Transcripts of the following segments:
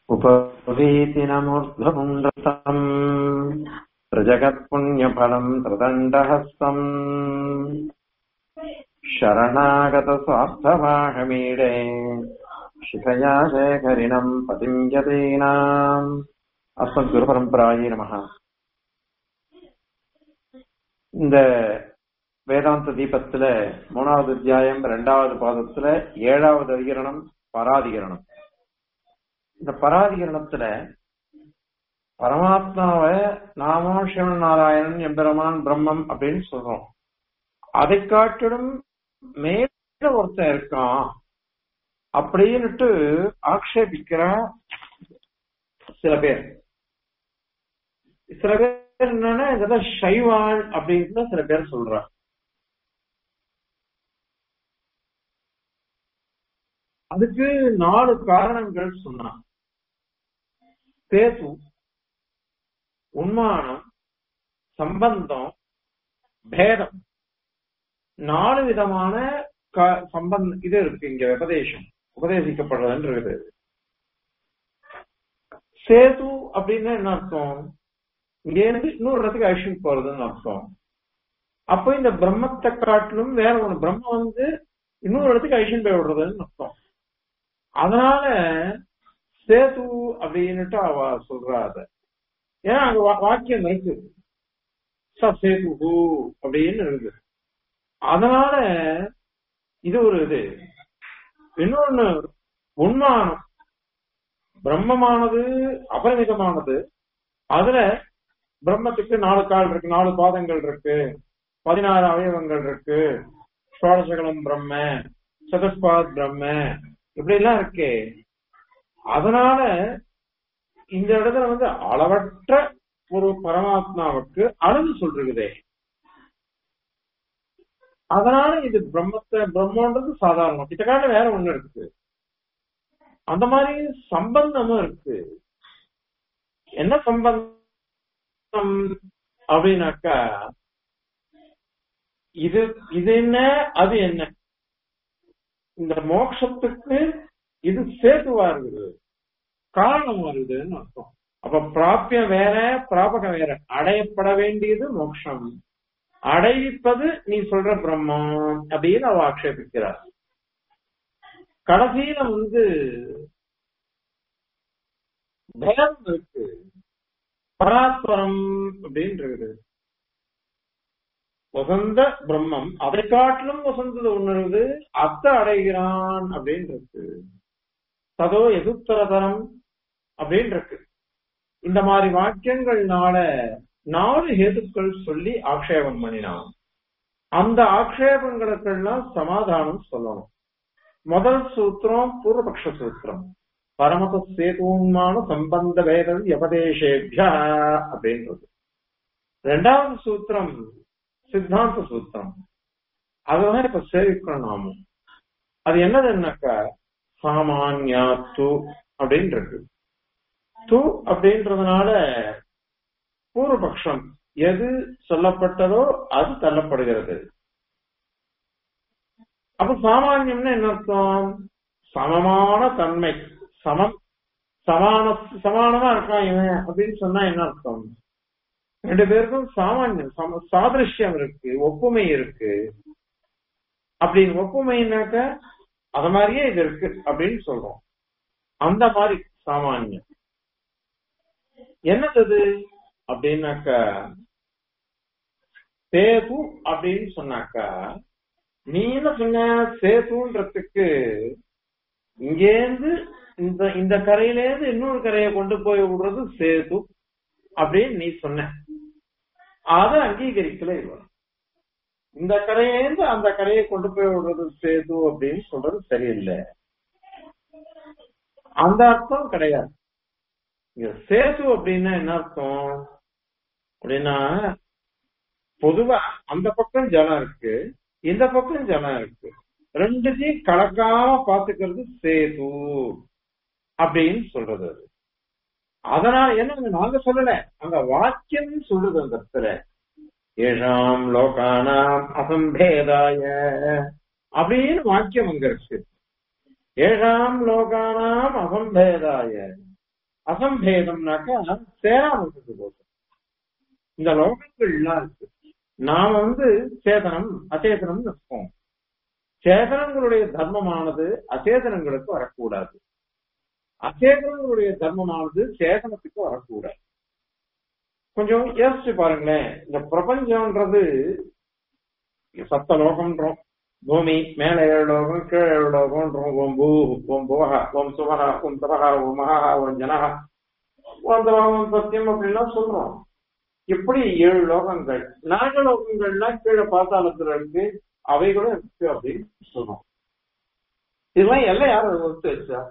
उपवीतिनमूर्ध्वपुण्ड्रतम् प्रजगत्पुण्यफलम् प्रदण्डहस्तम् शरणागतस्वार्थभाषमीडे शिखया शेखरिणम् पतिम् यतीनाम् அஸ்மத்குருபரம்பராயே நமக இந்த வேதாந்த தீபத்துல மூணாவது அத்தியாயம் இரண்டாவது பாதத்துல ஏழாவது அதிகரணம் பராதிகரணம் இந்த பராதிகரணத்துல பரமாத்மாவை நாமோ சிவன் நாராயணன் எம்பெருமான் பிரம்மம் அப்படின்னு சொல்றோம் அதை காட்டிலும் மேல ஒருத்தன் இருக்கான் அப்படின்னுட்டு ஆக்ஷேபிக்கிற சில பேர் சில பேர் என்னன்னா இதெல்லாம் ஷைவான் அப்படின்னு சில பேர் சொல்றா அதுக்கு நாலு காரணங்கள் சொன்னான் பேசு உண்மானம் சம்பந்தம் பேதம் நாலு விதமான சம்பந்தம் இது இருக்கு இங்க உபதேசம் உபதேசிக்கப்படுறதுன்னு இருக்குது சேது அப்படின்னா என்ன அர்த்தம் இங்க இருந்து இன்னொரு இடத்துக்கு அழிச்சுட்டு போறதுன்னு அர்த்தம் அப்போ இந்த பிரம்மத்தை காட்டிலும் வேற ஒண்ணு பிரம்மம் வந்து இன்னொரு இடத்துக்கு அழிச்சுட்டு போய் விடுறதுன்னு அர்த்தம் அதனால சேது அப்படின்னுட்டு அவ சொல்றா அத ஏன்னா அங்க வாக்கியம் இருக்கு ச சேது அப்படின்னு இருக்கு அதனால இது ஒரு இது இன்னொன்னு உண்மானம் பிரம்மமானது அபரிமிதமானது அதுல பிரம்மத்துக்கு நாலு கால் இருக்கு நாலு பாதங்கள் இருக்கு பதினாறு அவயவங்கள் இருக்கு சுவாசகலம் பிரம்ம சதஸ்பாத் பிரம்ம இப்படி எல்லாம் இருக்கு அதனால இந்த இடத்துல வந்து அளவற்ற ஒரு பரமாத்மாவுக்கு அளவு சொல்றதே அதனால இது பிரம்மத்தை பிரம்மன்றது சாதாரணம் இத கால வேற ஒண்ணு இருக்கு அந்த மாதிரி சம்பந்தமும் இருக்கு என்ன சம்பந்தம் அப்படின்னாக்கா இது இது என்ன அது என்ன இந்த மோட்சத்துக்கு இது சேதுவா இருக்குது காரணமா இருக்குதுன்னு அர்த்தம் அப்ப பிராப்பியம் வேற பிராபகம் வேற அடையப்பட வேண்டியது மோட்சம் அடைவிப்பது நீ சொல்ற பிரம்மம் அப்படின்னு அவ ஆக்ஷேபிக்கிறார் கடைசியில வந்து பேதம் இருக்கு பராத்பரம் அப்படின்னு இருக்குது வசந்த பிரம்மம் அதை காட்டிலும் வசந்தது ஒண்ணு இருக்குது அத்த அடைகிறான் அப்படின்னு இருக்கு ததோ எதுத்தரதரம் அப்படின்னு இருக்கு இந்த மாதிரி வாக்கியங்கள்னால நாலு ஹேதுக்கள் சொல்லி ஆக்ஷேபம் பண்ணினான் அந்த ஆக்ஷேபங்களுக்கெல்லாம் சமாதானம் சொல்லணும் முதல் சூத்திரம் பூர்வபக்ஷ சூத்திரம் பரமத சேதுமான சம்பந்த வேதம் எபதேசேபியா அப்படின்றது ரெண்டாவது சூத்திரம் சித்தாந்த சூத்திரம் அதுதான் இப்ப சேவிக்கணும் நாமும் அது என்னதுன்னாக்கா சாமான்யா து அப்படின்னு இருக்கு து அப்படின்றதுனால பூர்வபக்ஷம் எது சொல்லப்பட்டதோ அது தள்ளப்படுகிறது அப்ப சாமானியம்னா என்ன அர்த்தம் சமமான தன்மை சமம் சமான சமானமா இருக்கான் இவன் அப்படின்னு சொன்னா என்ன அர்த்தம் ரெண்டு பேருக்கும் சாமானியம் சாதிருஷ்யம் இருக்கு ஒப்புமை இருக்கு அப்படி ஒப்புமைனாக்க அத மாதிரியே இது இருக்கு அப்படின்னு சொல்றோம் அந்த மாதிரி சாமானியம் என்னது அப்படின்னாக்கா சேது அப்படின்னு சொன்னாக்கா நீ என்ன சொன்ன சேதுன்றதுக்கு இங்கேருந்து இந்த இந்த கரையிலேருந்து இன்னொரு கரையை கொண்டு போய் விடுறது சேது அப்படின்னு நீ சொன்ன அத அங்கீகரிக்கல இவன் இந்த கரையிலேருந்து அந்த கரையை கொண்டு போய் விடுறது சேது அப்படின்னு சொல்றது சரியில்லை அந்த அர்த்தம் கிடையாது சேது அப்படின்னா என்ன அர்த்தம் அப்படின்னா பொதுவா அந்த பக்கம் ஜலம் இருக்கு இந்த பக்கம் ஜலம் இருக்கு ரெண்டுத்தையும் கலக்காம பாத்துக்கிறது சேது அப்படின்னு சொல்றது அது அதனால என்ன நாங்க சொல்லல அங்க வாக்கியம் சொல்றது அந்த இடத்துல ஏஷாம் லோகானாம் அசம்பேதாய அப்படின்னு வாக்கியம் அங்க இருக்கு ஏழாம் லோகானாம் அசம்பேதாய அசம்பேதம்னாக்கா சேராம இருக்கிறது போதும் இந்த லோகங்கள்லாம் இருக்கு நாம வந்து சேதனம் அச்சேதனம் இருக்கோம் சேதனங்களுடைய தர்மமானது அச்சேதனங்களுக்கு வரக்கூடாது அச்சேதனங்களுடைய தர்மமானது சேதனத்துக்கு வரக்கூடாது கொஞ்சம் யோசிச்சு பாருங்களேன் இந்த பிரபஞ்சம்ன்றது சப்த லோகம்ன்றோம் பூமி மேல ஏழு லோகம் கீழே ஏழு லோகம்ன்றோம் ஓம் பூ ஓம் புவஹா ஓம் சுவஹா ஓம் தபஹா ஓம் மகா ஓம் ஜனஹா ஓம் தபஹா ஓம் சத்தியம் அப்படின்லாம் சொல்றோம் இப்படி ஏழு லோகங்கள் நாக லோகங்கள்லாம் கீழே பாத்தாளத்துல இருக்கு அவைகளும் இருக்கு அப்படின்னு சொல்றோம் இதெல்லாம் எல்லாம் யார் வகுத்து வச்சா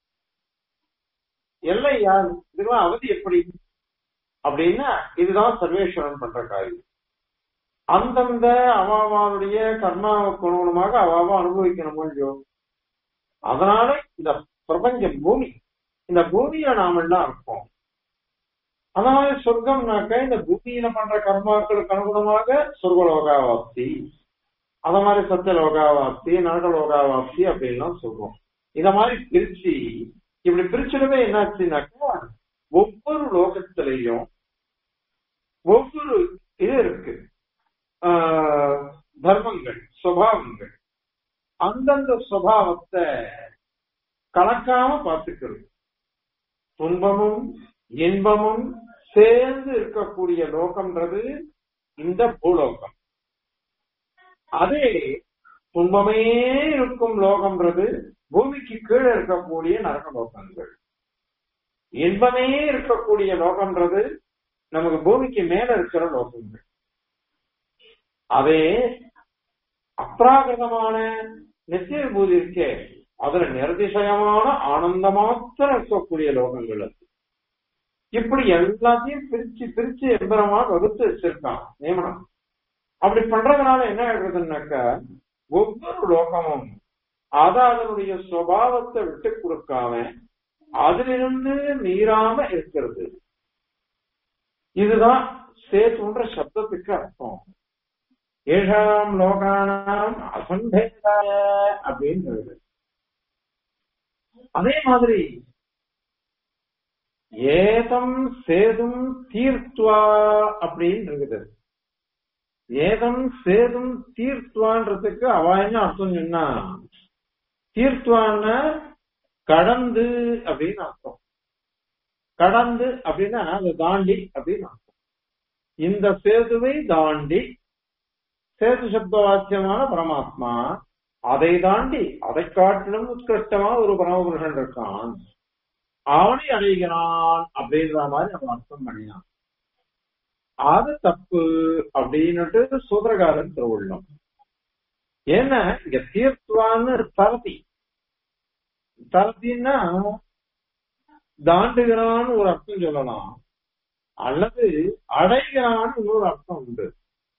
எல்லை யார் இதுக்கெல்லாம் அவதி எப்படி அப்படின்னா இதுதான் சர்வேஸ்வரன் பண்ற காரியம் அந்தந்த அவாவாவுடைய கர்மாவுக்கு அனுகுணமாக அவாவா அனுபவிக்கணும் இல்லையோ அதனால இந்த பிரபஞ்சம் பூமி இந்த பூமியில நாம எல்லாம் இருக்கோம் அதனால சொர்க்கம்னாக்க இந்த பூமியில பண்ற கர்மாக்களுக்கு அனுகுணமாக சொர்க்கலோகாவாப்தி அத மாதிரி சத்தியலோகாவாப்தி நரகலோகாவாப்தி அப்படின்லாம் சொல்றோம் இத மாதிரி பிரிச்சு இப்படி பிரிச்சிடவே என்னாச்சுனாக்கா ஒவ்வொரு லோகத்திலையும் ஒவ்வொரு இது இருக்கு ஆஹ் தர்மங்கள் சுபாவங்கள் அந்தந்த சுபாவத்தை கலக்காம பார்த்துக்கிறது துன்பமும் இன்பமும் சேர்ந்து இருக்கக்கூடிய லோகம்ன்றது இந்த பூலோகம் அதே துன்பமே இருக்கும் லோகம்ன்றது பூமிக்கு கீழே இருக்கக்கூடிய நரக லோகங்கள் இன்பமே இருக்கக்கூடிய லோகம்ன்றது நமக்கு பூமிக்கு மேல இருக்கிற லோகங்கள் அதே அப்ராகிருதமான நித்திய பூதி இருக்கே அதுல நிரதிசயமான ஆனந்த மாத்திரம் இருக்கக்கூடிய லோகங்கள் அது இப்படி எல்லாத்தையும் பிரிச்சு பிரிச்சு எம்பரமா வகுத்து வச்சிருக்கான் நியமனம் அப்படி பண்றதுனால என்ன ஆயிடுறதுன்னாக்கா ஒவ்வொரு லோகமும் அது அதனுடைய சுவாவத்தை விட்டு கொடுக்காம அதிலிருந்து மீறாம இருக்கிறது இதுதான் சேத்துன்ற சப்தத்துக்கு அர்த்தம் ஏஷாம் லோகானாம் அசம்பேதாய அப்படின்றது அதே மாதிரி ஏதம் சேதும் தீர்த்துவா அப்படின்னு இருக்குது ஏதம் சேதும் தீர்த்துவான்றதுக்கு அவ என்ன அர்த்தம் சொன்னா தீர்த்துவான்னா கடந்து அப்படின்னு அர்த்தம் கடந்து அப்படின்னா அதை தாண்டி அப்படின்னு அர்த்தம் இந்த சேதுவை தாண்டி சேது சப்த வாக்கியமான பரமாத்மா அதை தாண்டி அதை காட்டிலும் உத்கிருஷ்டமா ஒரு பரமபுருஷன் இருக்கான் அவனை அடைகிறான் அப்படின்ற மாதிரி நம்ம அர்த்தம் பண்ணினான் அது தப்பு அப்படின்னுட்டு சூத்திரகாரன் திருவுள்ளம் ஏன்னா இங்க தீர்த்துவான்னு தரதி தரத்தின்னா தாண்டுகிறான்னு ஒரு அர்த்தம் சொல்லலாம் அல்லது அடைகிறான்னு இன்னொரு அர்த்தம் உண்டு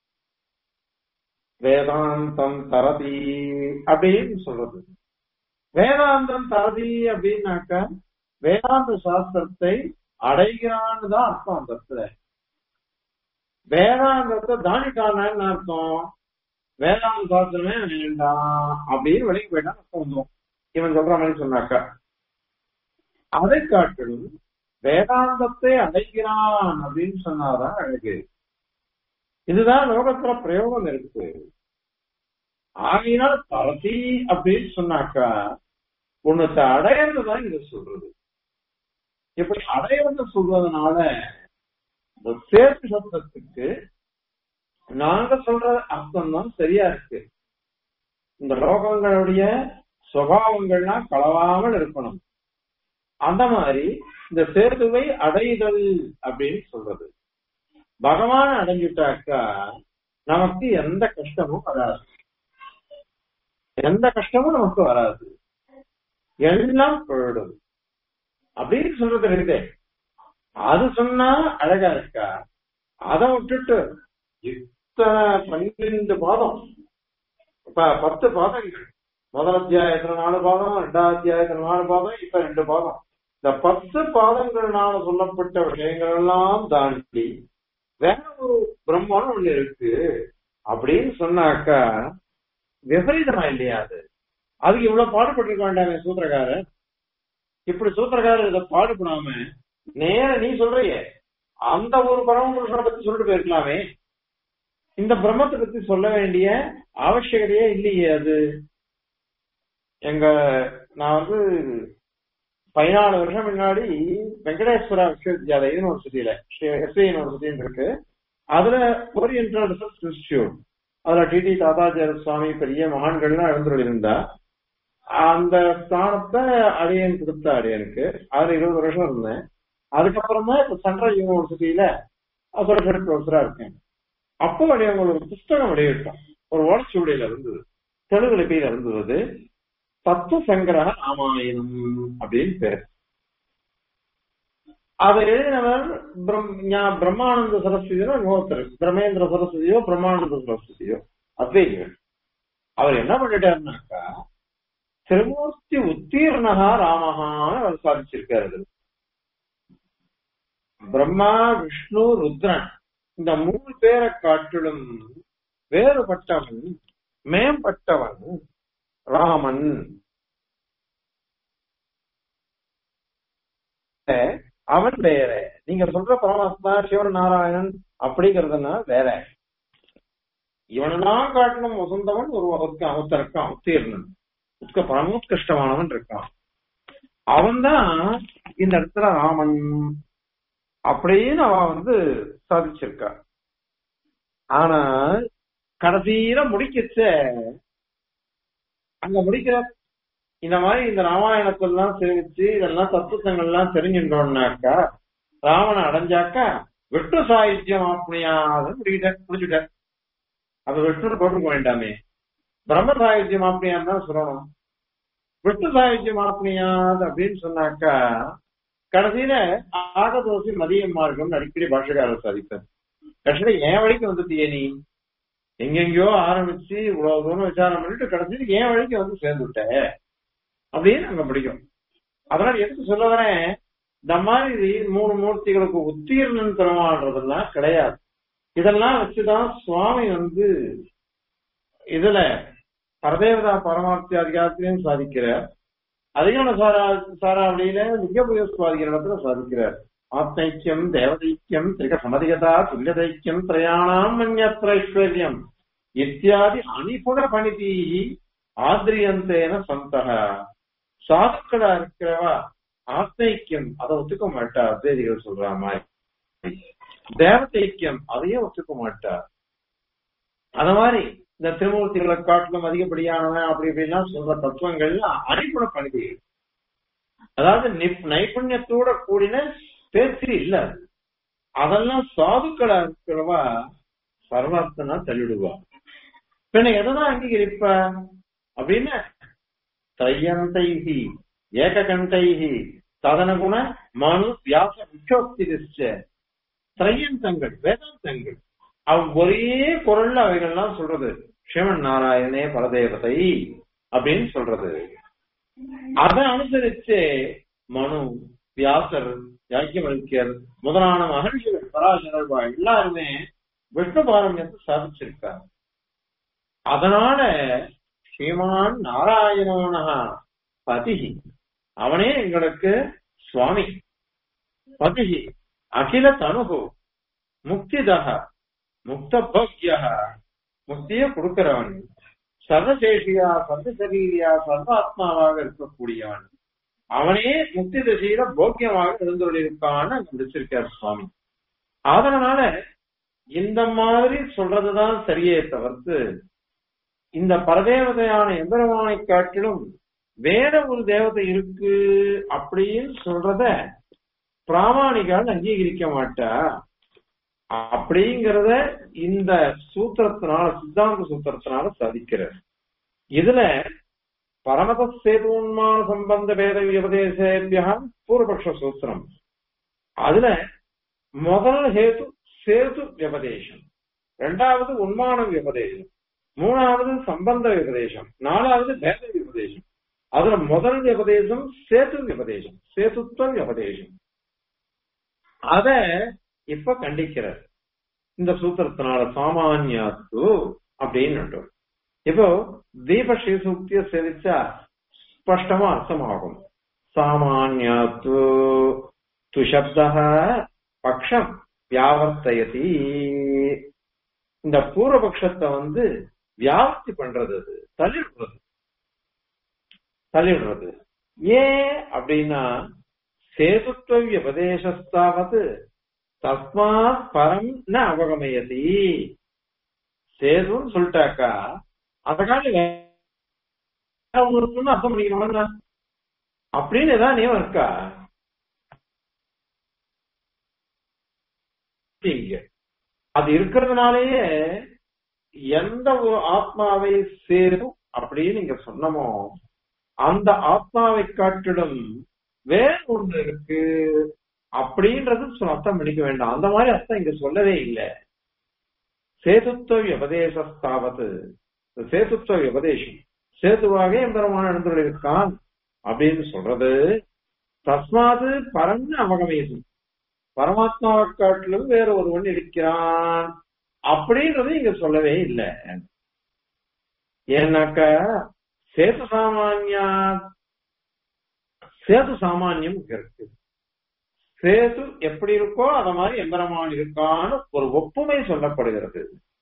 வேதாந்தம் தரதி அப்படின்னு சொல்றது வேதாந்தம் தரதி அப்படின்னாக்க வேதாந்த சாஸ்திரத்தை அடைகிறான்னு தான் அர்த்தம் அந்த இடத்துல வேதாந்தத்தை தாண்டிட்டானு அர்த்தம் வேதாந்த சாஸ்திரமே வேண்டாம் அப்படின்னு வெளியே போயிட்டா அர்த்தம் வந்துடும் இவன் சொல்ற மாதிரி சொன்னாக்கா அதை காட்டிலும் வேதாந்தத்தை அடைக்கிறான் அப்படின்னு சொன்னாதான் அழகு இதுதான் லோகத்துல பிரயோகம் இருக்கு ஆகையினால் தலசி அப்படின்னு சொன்னாக்கா உன்னத்தை அடையிறதுதான் இத சொல்றது இப்படி அடையிறது சொல்றதுனால இந்த சேர்த்து சப்தத்துக்கு நாங்க சொல்ற அர்த்தம் தான் சரியா இருக்கு இந்த லோகங்களுடைய சுவாவங்கள்லாம் களவாமல் இருக்கணும் அந்த மாதிரி இந்த சேதுவை அடைதல் அப்படின்னு சொல்றது பகவான் அடைஞ்சிட்டாக்கா நமக்கு எந்த கஷ்டமும் வராது எந்த கஷ்டமும் நமக்கு வராது எல்லாம் போயிடும் அப்படின்னு சொல்றது இருக்குதே அது சொன்னா அழகா இருக்கா அதை விட்டுட்டு இத்தனை பன்னிரண்டு பாதம் இப்ப பத்து பாதங்கள் முதல் அத்தியாயத்துல நாலு பாதம் ரெண்டாவது அத்தியாயத்துல நாலு பாதம் இப்ப ரெண்டு பாதம் இந்த பத்து பாதங்கள்னால சொல்லப்பட்ட விஷயங்கள் எல்லாம் தாண்டி வேற ஒரு பிரம்மன்னு ஒண்ணு இருக்கு அப்படின்னு சொன்னாக்கா விபரீதமா இல்லையா அது அதுக்கு இவ்வளவு பாடுபட்டிருக்க வேண்டாமே சூத்திரக்காரன் இப்படி சூத்திரக்காரர் இதை பாடுபடாம நேர நீ சொல்றியே அந்த ஒரு பரமபுருஷனை பத்தி சொல்லிட்டு போயிருக்கலாமே இந்த பிரம்மத்தை பத்தி சொல்ல வேண்டிய அவசியகதையே இல்லையே அது எங்க நான் வந்து பதினாலு வருஷம் முன்னாடி வெங்கடேஸ்வரா விஸ்வவித்யாலய யூனிவர்சிட்டியில எஸ்ஐ யூனிவர்சிட்டின்னு இருக்கு அதுல ஓரியன்டல் ரிசர்ச் இன்ஸ்டிடியூட் அதுல டிடி தாத்தாச்சார சுவாமி பெரிய மகான்கள்லாம் எழுந்துருந்தா அந்த ஸ்தானத்தை அடியன் கொடுத்த அடியனுக்கு அதுல இருபது வருஷம் இருந்தேன் அதுக்கப்புறம் தான் இப்ப சென்ட்ரல் யூனிவர்சிட்டியில அசோசியேட் ப்ரொஃபஸரா இருக்கேன் அப்போ அடியன் ஒரு புஸ்தகம் வெளியிட்டோம் ஒரு ஓடச்சுவடியில இருந்தது தெலுங்கு லிபியில இருந்தது தத்துவ சங்கிரக ராமாயணம் அப்படின்னு பேர் அதை எழுதினவர் பிரம்மானந்த சரஸ்வதியோ இன்னொருத்தர் பிரம்மேந்திர சரஸ்வதியோ பிரம்மானந்த சரஸ்வதியோ அத்வைதிகள் அவர் என்ன பண்ணிட்டாருனாக்கா திருமூர்த்தி உத்தீர்ணகா ராமஹான்னு அவர் சாதிச்சிருக்காரு பிரம்மா விஷ்ணு ருத்ரன் இந்த மூணு பேரை காட்டிலும் வேறுபட்டவன் மேம்பட்டவன் ராமன் அவன் வேற நீங்க சொல்ற பரமாத்மா சிவன் நாராயணன் அப்படிங்கறதுனா வேற இவனெல்லாம் காட்டணும் வசந்தவன் ஒரு அவத்த இருக்கான் உத்தீர்ணன் உத்க பரமோத்கிருஷ்டமானவன் இருக்கான் அவன் தான் இந்த இடத்துல ராமன் அப்படின்னு அவ வந்து சாதிச்சிருக்கா ஆனா கடைசியில முடிக்கச்ச அங்க முடிக்கிற இந்த மாதிரி இந்த ராமாயணத்தெல்லாம் சேவிச்சு இதெல்லாம் தத்துவங்கள்லாம் தெரிஞ்சுட்டோம்னாக்கா ராவண அடைஞ்சாக்கா விஷ்ணு சாகித்யம் அப்படியாத முடிக்கிட்ட முடிச்சுட்ட அப்ப விஷ்ணு போட்டுக்க வேண்டாமே பிரம்ம சாகித்யம் அப்படியான்னு தான் சொல்லணும் விஷ்ணு சாகித்யம் அப்படியாது அப்படின்னு சொன்னாக்கா கடைசியில ஆகதோசி மதிய மார்க்கம் அடிக்கடி பாஷகாரர் சாதிப்பார் கடைசியில என் வழிக்கு வந்துட்டியே நீ எங்கெங்கயோ ஆரம்பிச்சு இவ்வளவு தூரம் விசாரம் பண்ணிட்டு கடைசியில என் வழிக்கு வந்து சேர்ந்துட்ட அப்படின்னு அங்க பிடிக்கும் அதனால எதுக்கு சொல்ல வரேன் இந்த மாதிரி மூணு மூர்த்திகளுக்கு உத்தீர்ணன் பெருமான்றதெல்லாம் கிடையாது இதெல்லாம் வச்சுதான் சுவாமி வந்து இதுல பரதேவதா பரமார்த்தி அதிகாரத்திலையும் சாதிக்கிறார் அதிகார சாரா சாராவளியில லிங்கபுயோஸ்வாதிகிற இடத்துல சாதிக்கிறார் ஆத்மைக்கியம் தேவதைக்கியம் திரிக சமதிகதா துல்லியதைக்கியம் திரையாணாம் மன்யத்ரைஸ்வர்யம் இத்தியாதி அனிபுட பணிதி ஆத்ரியந்தேன சந்தக சாதுக்களா இருக்கிறவா ஆத்மைக்கியம் அதை ஒத்துக்க மாட்டா அத்வைதிகள் சொல்ற மாதிரி தேவதைக்கியம் அதையும் ஒத்துக்க மாட்டா அத மாதிரி இந்த திருமூர்த்திகளை காட்டிலும் அதிகப்படியானவன் அப்படி இப்படிலாம் சொல்ற தத்துவங்கள்லாம் அடிப்படை பணிதி அதாவது நைபுண்யத்தோட கூடின பேச்சு இல்ல அதெல்லாம் சாதுக்களா இருக்கிறவா சர்வார்த்தனா தள்ளிடுவா பின்ன எதான் அங்கீகரிப்ப அப்படின்னு தையந்தைஹி ஏககண்டைஹி ததனகுண மனு வியாச முக்கியோக்தி திரையந்தங்கள் வேதாந்தங்கள் அவ் ஒரே குரல்ல அவைகள்லாம் சொல்றது சிவன் நாராயணே பரதேவதை அப்படின்னு சொல்றது அதை அனுசரிச்சு மனு வியாசர் யாக்கியமல்கியர் முதலான மகர்ஷிகள் பராசரர் எல்லாருமே விஷ்ணு பாரமியத்தை சாதிச்சிருக்காங்க அதனால ஸ்ரீமான் நாராயணோனகா பதிகி அவனே எங்களுக்கு சுவாமி பதிகி அகில தனுகு முக்திதக முக்த போக்கிய முக்திய கொடுக்கிறவன் சர்வசேஷியா சர்வசரீரியா சர்வாத்மாவாக இருக்கக்கூடியவன் அவனே முக்தி திசையில போக்கியமாக இருந்துள்ளிருக்கான்னு அங்க முடிச்சிருக்கார் சுவாமி அதனால இந்த மாதிரி சொல்றதுதான் சரியே தவிர்த்து இந்த பரதேவதையான எம்பெருமானை காட்டிலும் வேற ஒரு தேவதை இருக்கு அப்படின்னு சொல்றத பிராமணிகால் அங்கீகரிக்க மாட்டா அப்படிங்கறத இந்த சூத்திரத்தினால சித்தாந்த சூத்திரத்தினால சாதிக்கிறார் இதுல பரமத சேதுன்மான சம்பந்த வேத விபதேசேபியா பூர்வபக்ஷ சூத்திரம் அதுல முதல் ஹேது சேது விபதேசம் ரெண்டாவது உன்மான விபதேசம் மூணாவது சம்பந்த விபதேசம் நாலாவது வேத விபதேசம் அதுல முதல் விபதேசம் சேது விபதேசம் சேதுத்துவ விபதேசம் அத இப்ப கண்டிக்கிறார் இந்த சூத்திரத்தினால சாமானியாத்து அப்படின்னு இப்போ தீப ஸ்ரீசூக்திய சேவிச்சா ஸ்பஷ்டமா அர்த்தமாகும் சாமானியாத்து துஷப்தः பக்ஷம் வியாவர்த்தயதி இந்த பூர்வபக்ஷத்தை வந்து வியாப்தி பண்றது அது தள்ளிடுறது தள்ளிடுறது ஏன் அப்படின்னா சேதுத்துவ விபதேசஸ்தாவது தஸ்மாத் பரம் ந அவகமயதி சேதுன்னு சொல்லிட்டாக்கா அந்த காலம் வேற ஒண்ணு இருக்குன்னு அர்த்தம் பண்ணிக்கணும்ல அப்படின்னு ஏதாவது நியமம் இருக்கா இங்க அது இருக்கிறதுனாலயே எந்த ஒரு ஆத்மாவை சேரும் அப்படின்னு நீங்க சொன்னமோ அந்த ஆத்மாவை காட்டிலும் வேற ஒன்று இருக்கு அப்படின்றது சொ- அர்த்தம் பண்ணிக்க வேண்டாம் அந்த மாதிரி அர்த்தம் இங்க சொல்லவே இல்லை சேதுத்துவ விபதேசஸ்தாவது சேதுத்துவ விபதேசம் சேதுவாக எம்பெருமான எழுந்துள்ள இருக்கான் அப்படின்னு சொல்றது தஸ்மாது பரன்னு அவகமேது பரமாத்மாவை காட்டிலும் வேற ஒருவன் இருக்கிறான் அப்படின்றது இங்க சொல்லவே இல்லை ஏன்னாக்க சேது சாமானியா சேது சாமானியம் இங்க இருக்கு சேது எப்படி இருக்கோ அத மாதிரி எம்பெருமான் இருக்கான்னு ஒரு ஒப்புமை சொல்லப்படுகிறது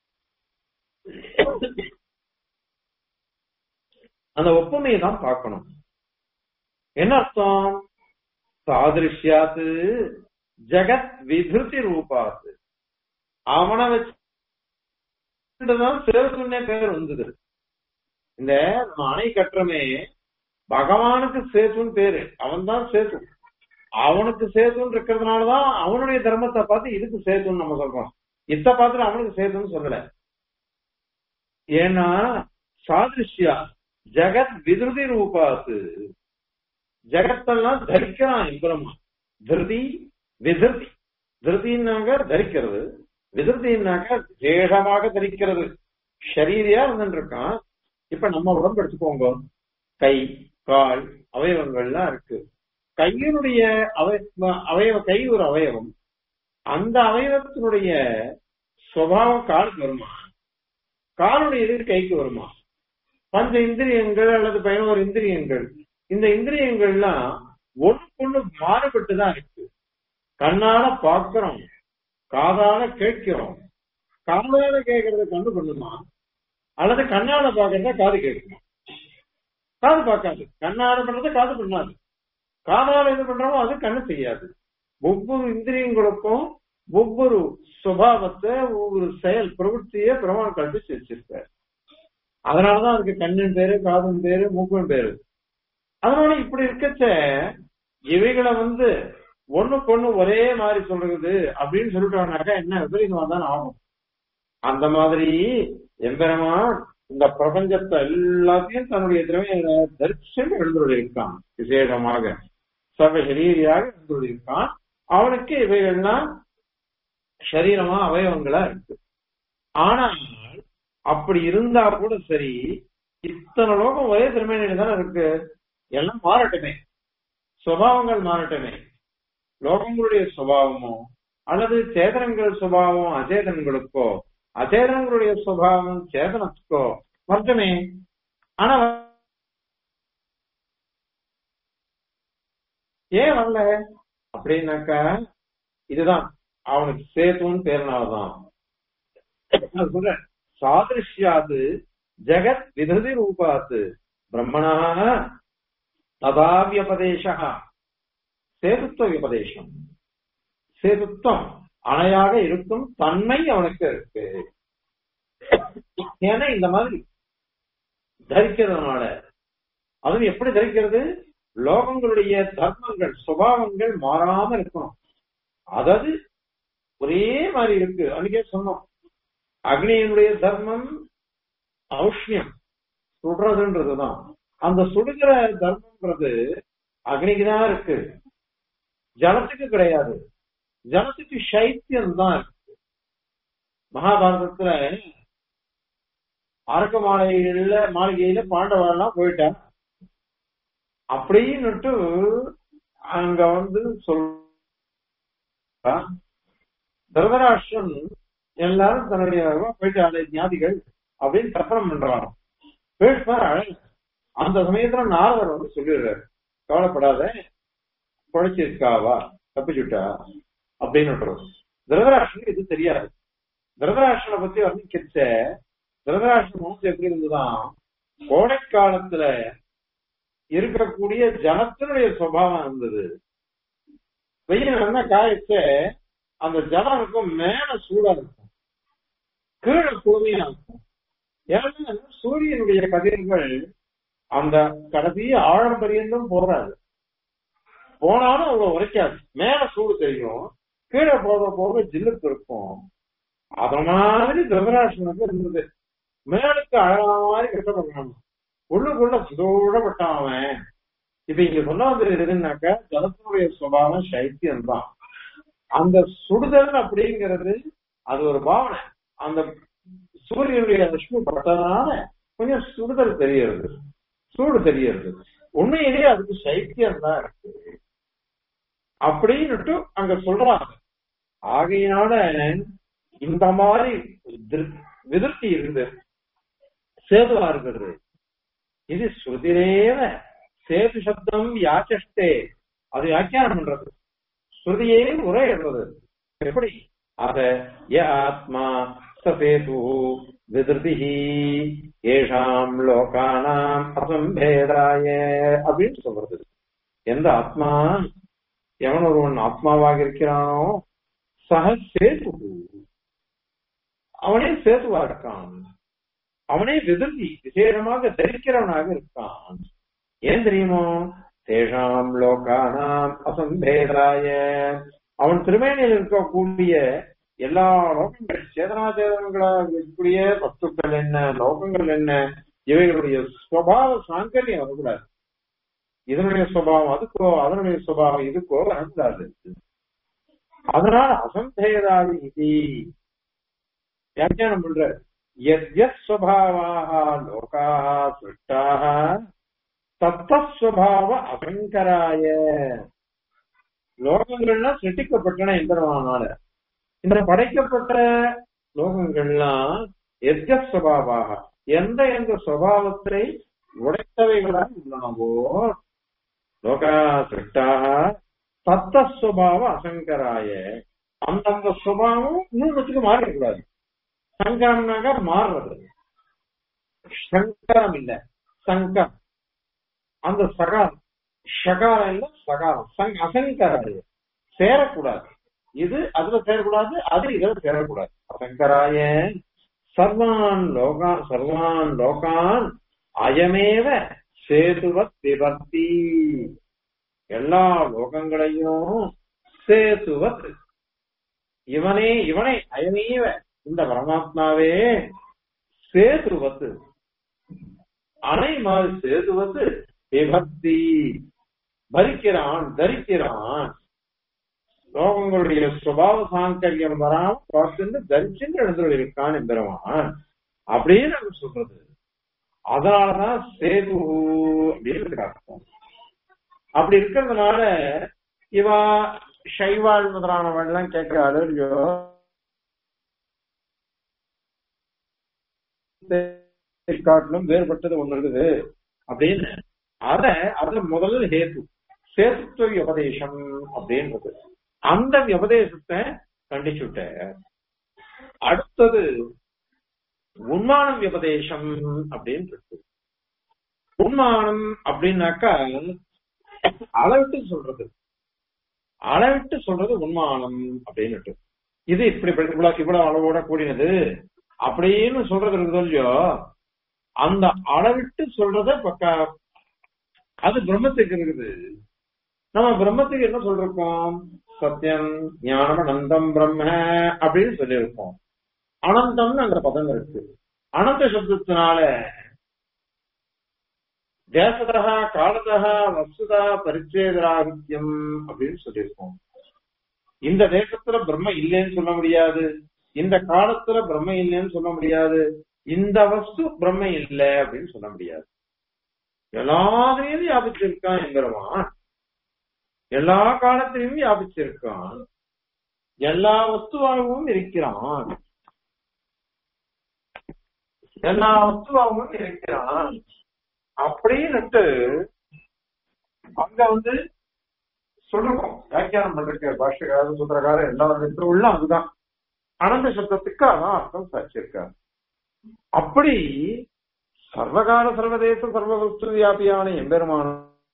அந்த ஒப்புமையை தான் பார்க்கணும் என்ன அர்த்தம் சாதிருஷ்யாத்து ஜெகத் விபிருத்தி ரூபாத்து அவனை வச்சுதான் சேதுன்னே பேர் வந்தது இந்த நம்ம அணை கட்டுறமே பகவானுக்கு சேதுன்னு பேரு அவன் தான் சேது அவனுக்கு சேதுன்னு இருக்கிறதுனாலதான் அவனுடைய தர்மத்தை பார்த்து இதுக்கு சேதுன்னு நம்ம சொல்றோம் இத்த பார்த்துட்டு அவனுக்கு சேதுன்னு சொல்லல ஏன்னா சாதிருஷ்யா ஜெகத் விதிருதி ரூபாத்து ஜெகத்தெல்லாம் தரிக்கிறான் இம்பரமா திருதி விதிருதி திருதின்னாக்க தரிக்கிறது விதிருதினாக்க தேகமாக தரிக்கிறது ஷரீரியா இருந்துட்டு இருக்கான் இப்ப நம்ம உடம்பு எடுத்துக்கோங்க கை கால் அவயவங்கள்லாம் இருக்கு கையினுடைய அவய அவயவ கை ஒரு அவயவம் அந்த அவயவத்தினுடைய சுவாவம் காலுக்கு வருமா காலுடைய இது கைக்கு வருமா பஞ்ச இந்திரியங்கள் அல்லது பதினோரு இந்திரியங்கள் இந்த இந்திரியங்கள்லாம் ஒண்ணுக்கொண்ணு மாறுபட்டு தான் இருக்கு கண்ணால பார்க்கிறோம் காதால கேட்கிறோம் காதால கேட்கறத கண்ணு பண்ணுமா அல்லது கண்ணால பாக்குறத காது கேட்குமா காது பார்க்காது கண்ணால பண்றத காது பண்ணாது காதால இது பண்றோமோ அது கண்ணு செய்யாது ஒவ்வொரு இந்திரியங்களுக்கும் ஒவ்வொரு சுபாவத்தை ஒவ்வொரு செயல் பிரவൃத்தியை பிரமாணம் கல்பிச்சு வச்சிருக்காரு அதனாலதான் அதுக்கு கண்ணின் பேரு காதும் பேரு மூக்கும் பேரு அதனால இப்படி இருக்கச்ச இவைகளை வந்து ஒண்ணுக்கு ஒண்ணு ஒரே மாதிரி சொல்றது அப்படின்னு சொல்லிட்டோம்னாக்கா என்ன விபரீதமா தான் ஆகும் அந்த மாதிரி எம்பெருமான் இந்த பிரபஞ்சத்தை எல்லாத்தையும் தன்னுடைய திறமையை தரிசனம் எழுந்துள்ள இருக்கான் விசேஷமாக சர்வ சரீரியாக எழுந்துள்ள இருக்கான் அவனுக்கு இவைகள்லாம் சரீரமா அவயவங்களா இருக்கு ஆனால் அப்படி இருந்தா கூட சரி இத்தனை லோகம் ஒரே திறமையில தானே இருக்கு எல்லாம் மாறட்டுமே சுபாவங்கள் மாறட்டுமே லோகங்களுடைய சுபாவமோ அல்லது சேதனங்கள் சுபாவம் அச்சேதனங்களுக்கோ அச்சேதனங்களுடைய சுபாவம் சேதனத்துக்கோ மட்டுமே ஆனா ஏன் வரல அப்படின்னாக்கா இதுதான் அவனுக்கு சேத்துன்னு பேர்னாலதான் நான் சொல்றேன் சாதிருஷ்யாது ஜெகத் விததி ரூபாத்து பிரம்மணா ததாவியபதேசா சேதுத்துவ விபதேசம் சேதுத்துவம் அணையாக இருக்கும் தன்மை அவனுக்கு இருக்கு ஏன்னா இந்த மாதிரி தரிக்கிறதுனால அதுவும் எப்படி தரிக்கிறது லோகங்களுடைய தர்மங்கள் சுபாவங்கள் மாறாம இருக்கணும் அதாவது ஒரே மாதிரி இருக்கு அன்னைக்கே சொன்னோம் அக்னியினுடைய தர்மம் ஔஷ்ணியம் சுடுறதுன்றதுதான் அந்த சுடுகிற தர்மம்ன்றது அக்னிக்கு தான் இருக்கு ஜலத்துக்கு கிடையாது ஜலத்துக்கு சைத்தியம் தான் இருக்கு மகாபாரதத்துல அரக்க மாளிகையில மாளிகையில பாண்டவெல்லாம் போயிட்டான் அப்படின்னுட்டு அங்க வந்து சொல் தர்மராஷ்டிரன் எல்லாரும் தன்னுடைய போயிட்டு அந்த ஞாதிகள் அப்படின்னு தர்ப்பணம் பண்றாங்க பேசுவார் அழகு அந்த சமயத்துல நாரதர் வந்து சொல்லிடுறாரு கவலைப்படாத குழைச்சிருக்காவா தப்பிச்சுட்டா அப்படின்னு விட்டுரும். திருதராஷ்டிரனுக்கு இது தெரியாது திருதராஷ்டிரனை பத்தி வர்ணிக்கிச்ச திருதராஷ்டிர மனசு எப்படி இருந்துதான் கோடை காலத்துல இருக்கக்கூடிய ஜனத்தினுடைய சுபாவம் இருந்தது வெயில் என்ன காயச்ச அந்த ஜலம் இருக்கும் மேல சூடா இருக்கும் கீழே குளுமையா இருக்கும் ஏன்னா சூரியனுடைய கதிர்கள் அந்த கடைசி ஆழம் பரியந்தம் போறாது போனாலும் அவ்வளவு உரைக்காது மேல சூடு தெரியும் கீழே போக போக ஜில்லுக்கு இருக்கும் அத மாதிரி திருதராஷ்டனுக்கு இருந்தது மேலுக்கு அழகா மாதிரி கஷ்டப்படுறான் உள்ளுக்குள்ள சந்தோஷப்பட்டான் அவன் இப்ப இங்க சொல்ல வந்து எதுனாக்கா ஜலத்தினுடைய சுபாவம் சைத்தியம் தான் அந்த சுடுதல் அப்படிங்கிறது அது ஒரு பாவனை அந்த சூரியனுடைய லட்சுமி பட்டதுனால கொஞ்சம் சுடுதல் தெரியறது சூடு தெரியறது உண்மையிலேயே அதுக்கு சைத்தியம் தான் இருக்கு அப்படின்னுட்டு அங்க சொல்றாங்க ஆகையினால இந்த மாதிரி திரு- விதிர்த்தி இருக்குது சேதுவா இருக்கிறது இது ஸ்ருதிரேவ சேது சப்தம் யாச்சஷ்டே அது வியாக்கியானம் பண்றது ஸ்ருதியே உரையிடுறது எப்படி அத ய ஆத்மா சேது விதிருதி ஏஷாம் லோகானாம் அசம்பேதாய அப்படின்னு சொல்றது எந்த ஆத்மா எவன் ஒருவன் ஆத்மாவாக இருக்கிறானோ சக சேது அவனே சேதுவா இருக்கான் அவனே விதிர்த்தி விசேஷமாக தரிக்கிறவனாக இருக்கான் ஏன் தெரியுமோ தேஷாம் லோகானாம் அசம்பேதாய அவன் திருமேனியில் இருக்கக்கூடிய எல்லா லோகங்கள் சேதனாச்சேதனங்களாக இருக்கக்கூடிய வஸ்துக்கள் என்ன லோகங்கள் என்ன இவைகளுடைய சுவாவ சாங்கல்யம் வரக்கூடாது இதனுடைய சுபாவம் அதுக்கோ அதனுடைய சுபாவம் இதுக்கோ வரக்கூடாது அதனால அசம்பேதாதி இது வியாக்கியானம் பண்ற யத்யஸ்வபாவாக லோகாக சிருஷ்டாக தத்தஸ்வபாவ அசங்கராய லோகங்கள்லாம் சிருஷ்டிக்கப்பட்டன எந்திரமானால இந்த படைக்கப்பட்ட லோகங்கள்லாம் எத்யஸ்வபாவாக எந்த எந்த சுவாவத்தை உடைத்தவைகளாக உள்ளனவோ லோகா சிருஷ்டாக தத்தஸ்வபாவ அசங்கராய அந்தந்த சுபாவம் இன்னொன்றுக்கு மாறிடக்கூடாது சங்கரம்னாக்க மாறுறது சங்கரம் இல்ல சங்கம் அந்த சகாரம் ஷகாரம் இல்ல சகாரம் சங் அசங்கராய சேரக்கூடாது இது அதுல சேரக்கூடாது அது இதுல சேரக்கூடாது அசங்கராய சர்வான் லோகான் சர்வான் லோகான் அயமேவ சேதுவத் விபர்த்தி எல்லா லோகங்களையும் சேதுவத் இவனே இவனை அயமேவ இந்த பரமாத்மாவே சேதுவத்து அணை மாதிரி சேதுவத்து விபக்தி பரிக்கிறான் தரிக்கிறான் லோகங்களுடைய சுபாவ சாங்கரியம் வராம பார்த்து தரிச்சுன்னு எழுந்துள்ள இருக்கான் எம்பெருமான் அப்படின்னு நம்ம சொல்றது அதனாலதான் சேது அப்படின்னு அர்த்தம் அப்படி இருக்கிறதுனால இவா சைவாள் முதலானவள் எல்லாம் கேட்கிறாள் இல்லையோ காட்டிலும் வேறுபட்டது ஒண்ணு இருக்குது அப்படின்னு அத அது முதல்ல ஹேத்து சேத்துவ விபதேசம் அப்படின்றது அந்த விபதேசத்தை கண்டிச்சுட்ட அடுத்தது உண்மானம் விபதேசம் அப்படின்னு இருக்கு உண்மானம் அப்படின்னாக்கா அளவிட்டு சொல்றது அளவிட்டு சொல்றது உண்மானம் அப்படின்னு இது இப்படி இவ்வளவு இவ்வளவு அளவோட கூடினது அப்படின்னு சொல்றது இருக்குது இல்லையோ அந்த அளவிட்டு சொல்றத பக்க அது பிரம்மத்துக்கு இருக்குது நம்ம பிரம்மத்துக்கு என்ன சொல்றோம் சத்தியம் ஞானம் அனந்தம் பிரம்ம அப்படின்னு சொல்லியிருக்கோம் அனந்தம்னு அங்க பதம் இருக்கு அனந்த சப்தத்தினால தேசதா காலதா வஸ்துதா பரிச்சேதராகித்யம் அப்படின்னு சொல்லியிருக்கோம் இந்த தேசத்துல பிரம்ம இல்லைன்னு சொல்ல முடியாது இந்த காலத்துல பிரம்ம இல்லைன்னு சொல்ல முடியாது இந்த வஸ்து பிரம்ம இல்லை அப்படின்னு சொல்ல முடியாது எல்லாத்தையும் வியாபிச்சிருக்கான் என்கிறவான் எல்லா காலத்திலையும் வியாபிச்சிருக்கான் எல்லா வஸ்துவாகவும் இருக்கிறான் எல்லா வஸ்துவாகவும் இருக்கிறான் அப்படின்னுட்டு அங்க வந்து சொல்றோம் வியாக்கியானம் பண்ற பாஷ்யக்காரர் சூத்திரக்காரர் எல்லாரும் உள்ள அதுதான் அனந்த சப்தத்துக்கு அதான் அர்த்தம் சாட்சியிருக்காரு அப்படி சர்வகால சர்வதேச சர்வவஸ்து வியாபியான எம்பெருமான